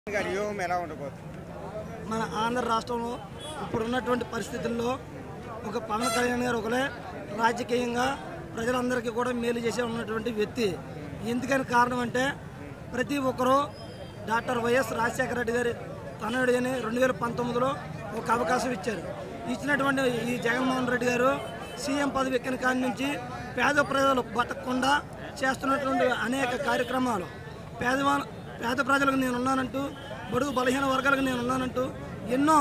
గారి వ్యూహం ఎలా ఉండబోతుంది మన ఆంధ్ర రాష్ట్రంలో ఇప్పుడు ఉన్నటువంటి పరిస్థితుల్లో ఒక పవన్ కళ్యాణ్ గారు ఒకలే రాజకీయంగా ప్రజలందరికీ కూడా మేలు చేసే ఉన్నటువంటి వ్యక్తి ఎందుకని కారణం అంటే ప్రతి ఒక్కరూ డాక్టర్ వైఎస్ రాజశేఖర రెడ్డి గారి తనయుడు అని రెండు వేల పంతొమ్మిదిలో ఒక అవకాశం ఇచ్చారు ఇచ్చినటువంటి ఈ జగన్మోహన్ రెడ్డి గారు సీఎం పదవి ఎక్కిన కాడి నుంచి పేద ప్రజలు బతకకుండా చేస్తున్నటువంటి అనేక కార్యక్రమాలు పేదవా పేద ప్రజలకు నేను ఉన్నానంటూ బడుగు బలహీన వర్గాలకు నేను ఉన్నానంటూ ఎన్నో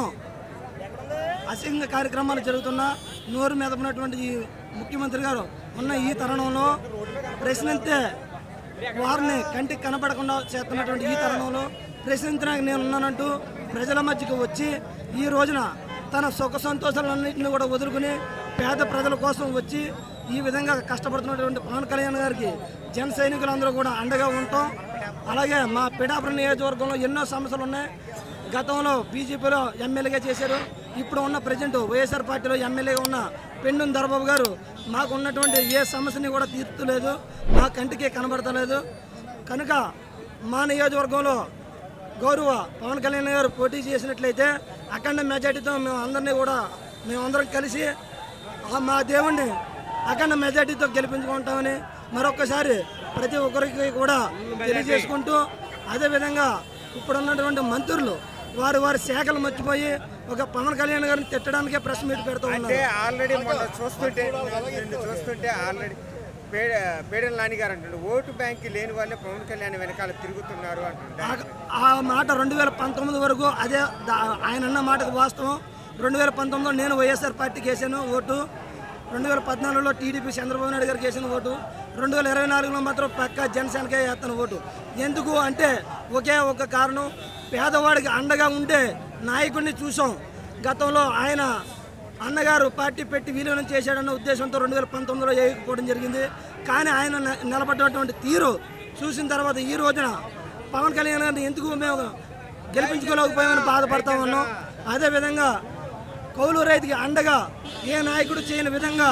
అసింగ కార్యక్రమాలు జరుగుతున్నా నోరు మెదపినటువంటి ఈ ముఖ్యమంత్రి గారు ఉన్న ఈ తరుణంలో ప్రశ్నిస్తే వారిని కంటికి కనపడకుండా చేస్తున్నటువంటి ఈ తరుణంలో ప్రశ్నించడానికి నేను ఉన్నానంటూ ప్రజల మధ్యకి వచ్చి ఈ రోజున తన సుఖ సంతోషాలన్నింటినీ కూడా వదులుకుని పేద ప్రజల కోసం వచ్చి ఈ విధంగా కష్టపడుతున్నటువంటి పవన్ కళ్యాణ్ గారికి జన సైనికులందరూ కూడా అండగా ఉంటాం అలాగే మా పిఠాపురం నియోజకవర్గంలో ఎన్నో సమస్యలు ఉన్నాయి గతంలో బీజేపీలో ఎమ్మెల్యేగా చేశారు ఇప్పుడు ఉన్న ప్రజెంట్ వైఎస్ఆర్ పార్టీలో ఎమ్మెల్యేగా ఉన్న పెండు దర్బాబు గారు మాకు ఉన్నటువంటి ఏ సమస్యని కూడా తీర్చలేదు మా కంటికి కనబడతలేదు కనుక మా నియోజకవర్గంలో గౌరవ పవన్ కళ్యాణ్ గారు పోటీ చేసినట్లయితే అఖండ మెజార్టీతో మేము అందరినీ కూడా మేమందరం కలిసి ఆ మా దేవుణ్ణి అఖండ మెజార్టీతో గెలిపించుకుంటామని మరొకసారి ప్రతి ఒక్కరికి కూడా తెలియజేసుకుంటూ అదేవిధంగా ఇప్పుడు ఉన్నటువంటి మంత్రులు వారి వారి శాఖలు మర్చిపోయి ఒక పవన్ కళ్యాణ్ గారిని తిట్టడానికే ప్రెస్ మీట్ పెడుతూ అంటే ఉన్నారు ఆల్రెడీ మొన్న చూస్తుంటే నిన్ను చూస్తుంటే ఆల్రెడీ పేడ పేడల నాని గారు అంటుండే ఓటు బ్యాంక్ లేని వాళ్ళే పవన్ కళ్యాణ్ వెనకాల తిరుగుతున్నారు అంటుండే ఆ- ఆ మాట రెండు వేల పంతొమ్మిది వరకు అదే దా- ఆయన అన్న మాటకు వాస్తవం రెండు వేల పంతొమ్మిదిలో నేను వైఎస్ఆర్ పార్టీకి వేసాను ఓటు రెండు వేల పద్నాలుగులో టీడీపీ చంద్రబాబు నాయుడు గారికి వేసిన ఓటు రెండు వేల ఇరవై నాలుగులో మాత్రం పక్క జనసేనకే వేస్తాను ఓటు ఎందుకు అంటే ఒకే ఒక కారణం పేదవాడికి అండగా ఉండే నాయకుడిని చూసాం గతంలో ఆయన అన్నగారు పార్టీ పెట్టి విలీనం చేశాడన్న ఉద్దేశంతో రెండు వేల పంతొమ్మిదిలో వేయకపోవడం జరిగింది కానీ ఆయన న- నిలబడినటువంటి తీరు చూసిన తర్వాత ఈ రోజున పవన్ కళ్యాణ్ గారిని ఎందుకు మేము గెలిపించుకోలేకపోయామని బాధపడతా ఉన్నాం అదేవిధంగా కౌలు రైతుకి అండగా ఏ నాయకుడు చేయని విధంగా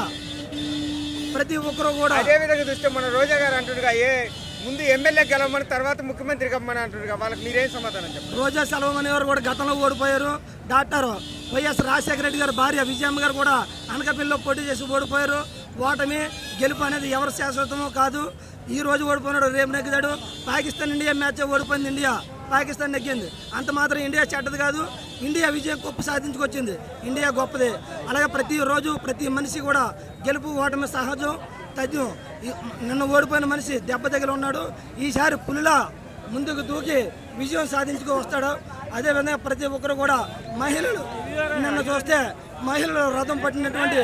ప్రతి ఒక్కరూ కూడా అదే విధంగా చూస్తే మన రోజా గారు అంటుండగా ఏ ముందు ఎమ్మెల్యే గెలవమని తర్వాత ముఖ్యమంత్రి గమ్మని అంటుండగా వాళ్ళకి మీరేం సమాధానం చెప్పారు రోజా సెలవు అనేవారు కూడా గతంలో ఓడిపోయారు డాక్టర్ వైఎస్ రాజశేఖర రెడ్డి గారు భార్య విజయమ్మ గారు కూడా అనకపిల్లిలో పోటీ చేసి ఓడిపోయారు ఓటమి గెలుపు అనేది ఎవరు శాశ్వతమో కాదు ఈ రోజు ఓడిపోయినాడు రేపు నెగ్గుతాడు పాకిస్తాన్ ఇండియా మ్యాచ్ ఓడిపోయింది ఇండియా పాకిస్తాన్ నెగ్గింది అంత మాత్రం ఇండియా చెడ్డది కాదు ఇండియా విజయం గొప్ప సాధించుకొచ్చింది ఇండియా గొప్పది అలాగే ప్రతిరోజు ప్రతి మనిషి కూడా గెలుపు ఓటమి సహజం తథ్యం ఈ- నిన్న ఓడిపోయిన మనిషి దెబ్బ దగ్గర ఉన్నాడు ఈసారి పులిలా ముందుకు దూకి విజయం సాధించుకు వస్తాడు అదేవిధంగా ప్రతి ఒక్కరు కూడా మహిళలు నిన్న చూస్తే మహిళలు రథం పట్టినటువంటి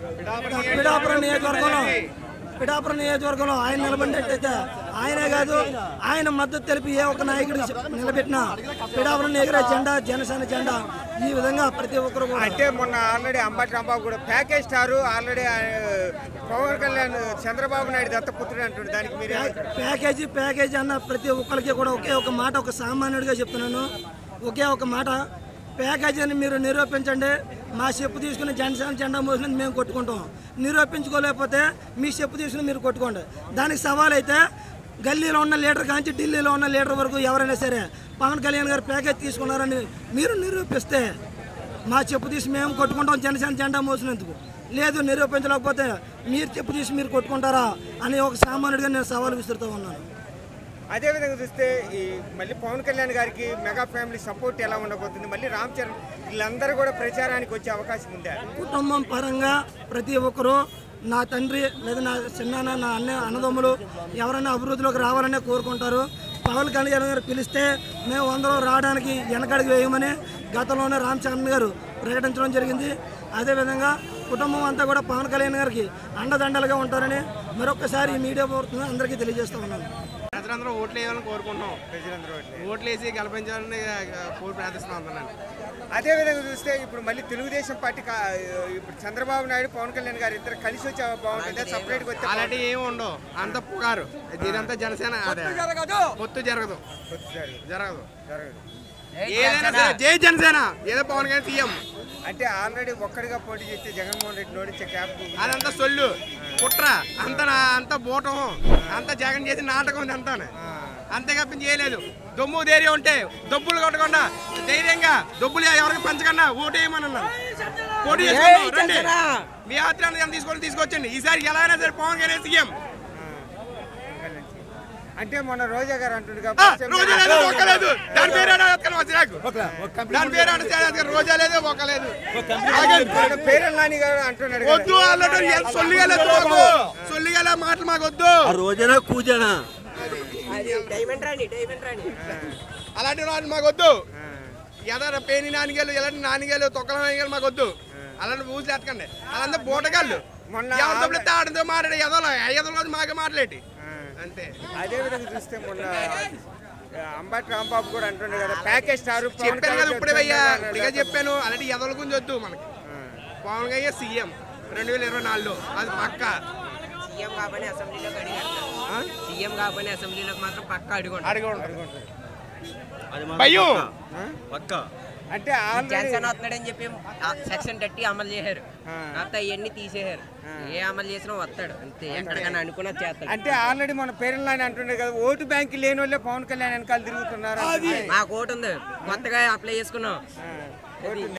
పిడాపురం నియోజకవర్గంలో పిడాపురం నియోజకవర్గంలో ఆయన నిలబడినట్టయితే ఆయనే కాదు ఆయన మద్దతు తెలిపి ఏ ఒక్క నాయకుడు నిలబెట్టినా పిడాపురం ఎగిరే జెండా జనసేన జెండా ఈ విధంగా ప్రతి ఒక్కరు కూడా అంటే మొన్న ఆల్రెడీ అంబటి రాంబాబు కూడా ప్యాకేజ్ స్టారు ఆల్రెడీ ఆ, పవన్ కళ్యాణ్ చంద్రబాబు నాయుడు దత్తపుత్రుడు అంటుండే దానికి మీరే ప్యాకేజీ ప్యాకేజీ అన్న ప్రతి ఒక్కరికి కూడా ఒకే ఒక మాట ఒక సామాన్యుడిగా చెప్తున్నాను ఒకే ఒక మాట ప్యాకేజీ అని మీరు నిరూపించండి మా చెప్పు తీసుకుని జనసేన జెండా మోసినది మేము కొట్టుకుంటాం నిరూపించుకోలేకపోతే మీ చెప్పు తీసుకుని మీరు కొట్టుకోండి దానికి సవాల్ అయితే గల్లీలో ఉన్న లీడర్ కాంచి ఢిల్లీలో ఉన్న లీడర్ వరకు ఎవరైనా సరే పవన్ కళ్యాణ్ గారు ప్యాకేజ్ తీసుకున్నారని మీరు నిరూపిస్తే మా చెప్పు తీసి మేము కొట్టుకుంటాం జనసేన జెండా మోసినందుకు లేదు నిరూపించలేకపోతే మీరు చెప్పు తీసి మీరు కొట్టుకుంటారా అని ఒక సామాన్యుడిగా నేను సవాల్ విసురుతూ ఉన్నాను అదే విధంగా చూస్తే ఈ మళ్ళీ పవన్ కళ్యాణ్ గారికి మెగా ఫ్యామిలీ సపోర్ట్ ఎలా ఉండబోతుంది మళ్ళీ రామ్ చరణ్ వీళ్ళందరూ కూడా ప్రచారానికి వచ్చే అవకాశం ఉందా కుటుంబం పరంగా ప్రతి ఒక్కరూ నా తండ్రి లేదా నా చిన్నాన్న నా అన్న అన్నదమ్ములు ఎవరైనా అభివృద్ధిలోకి రావాలనే కోరుకుంటారు పవన్ కళ్యాణ్ గారు పిలిస్తే మేము అందరం రావడానికి వెనకడికి వేయమని గతంలోనే రామ్ చరణ్ గారు ప్రకటించడం జరిగింది అదేవిధంగా కుటుంబం అంతా కూడా పవన్ కళ్యాణ్ గారికి అండదండలుగా ఉంటారని మరొకసారి ఈ మీడియా పూర్వకంగా అందరికీ తెలియజేస్తా ఉన్నాను ప్రజలందరూ ఓట్లు వేయాలని కోరుకుంటున్నాం ప్రజలందరూ ఓట్లే. ఓట్లు వేసి గెలిపించాలని ఆ, కోరి ప్రార్థిస్తున్నాం అందరిని అదే విధంగా చూస్తే ఇప్పుడు మళ్ళీ తెలుగుదేశం పార్టీ కా- ఇప్పుడు చంద్రబాబు నాయుడు పవన్ కళ్యాణ్ గారు ఇద్దరు కలిసి వచ్చే బాగుంటుంది సపరేట్గా వస్తే అలాంటివి ఏమి ఉండవు అంత పుకారు ఇదంతా జనసేన అదే పొత్తు జరగదు బాగుంటుంది. జరగదు జరగదు ఏదైనా సరే జై జనసేన ఏదో పవన్ కళ్యాణ్ సీఎం అంటే ఆల్రెడీ ఒక్కడిగా పోటీ చేస్తే జగన్మోహన్ రెడ్డి నోడించే క్యాప్ అదంతా సొల్లు కుట్ర అంత నా- అంత బూటం అంత జగన్ చేసిన నాటకం ఇది అంతా అంతే తప్పించి చేయలేదు దమ్ము ధైర్యం ఉంటే దబ్బులు కొట్టకుండా ధైర్యంగా దబ్బులు ఎవరికి పంచకుండా ఓటు వేయమని అన్నారు పోటీ చేసుకుందాం, రండి మీ ఆత్రాన్ని తీసుకొని తీసుకొచ్చండి ఈసారి ఎలా అయినా సరే పవన్ కళ్యాణ్ సీఎం అంటే మొన్న రోజా గారు అంటుండే ఆ, రోజా లేదు ఒక్క లేదు దాని పేరు వచ్చి నాకు దాని పేరు అంటే రోజా లేదు ఒక్క లేదు ఆగండి. పేరెళ్ళ నాని గారు అంటున్నాడు కదా. వద్దు అల్లడు సొల్లిగలేదు మాకు సొల్లిగల మాటలు మాకు వద్దు ఆ రోజనా కూజనా అలాంటి వాళ్ళు మాకు వద్దు ఎదర పేని నానిగలు ఎలాంటి నానిగలు తొక్కల నానిగలు మాకు వద్దు అలాంటి ఊసి ఎట్టకండి అలాంటి బూటగాళ్ళు మొన్న ఎవరి డబ్బులు ఆడితో మాట్లాడి ఎదలో ఎదలో మాకే మాట్లాడేటి అంతే అదే విధంగా చూస్తే మొన్న ఆ, అంబటి రాంబాబు కూడా అంటుండే కదా ప్యాకేజ్ స్టార్ పవన్ చెప్పాను కదా కళ్యాణ్ ఇప్పుడే భయ్యా చెప్తున్నాడు ఇప్పుడుగా కదా. చెప్పాను అలాంటి ఎదల గురించి వద్దు మనకి పవన్ కళ్యాణ్ సీఎం రెండు వేల ఇరవై నాలుగులో అది పక్క సీఎం కాబట్టి అసెంబ్లీలోకి అడిగారు సీఎం కాబట్టి అసెంబ్లీలోకి మాత్రం పక్క అడుగుంటారు అడిగి ఉంటారు భయం పక్క అంటే ఆల్రెడీ జనసేన వస్తున్నాడని చెప్పి సెక్షన్ థర్టీ అమలు చేశారు ఆ. తర్వాత అవన్నీ తీసేశారు ఏ అమలు చేసినా వస్తాడు అంతే ఎక్కడికైనా అనుకున్నా చేస్తాడు అంటే ఆల్రెడీ మన పేరెళ్ళ నాని అంటుండే కదా ఓటు బ్యాంక్ లేని వాళ్ళే పవన్ కళ్యాణ్ వెనకాల తిరుగుతున్నారు అంటున్నాడు. మాకు ఓటు ఉంది కొత్తగా అప్లై చేసుకున్నాం ఆ, ఓటు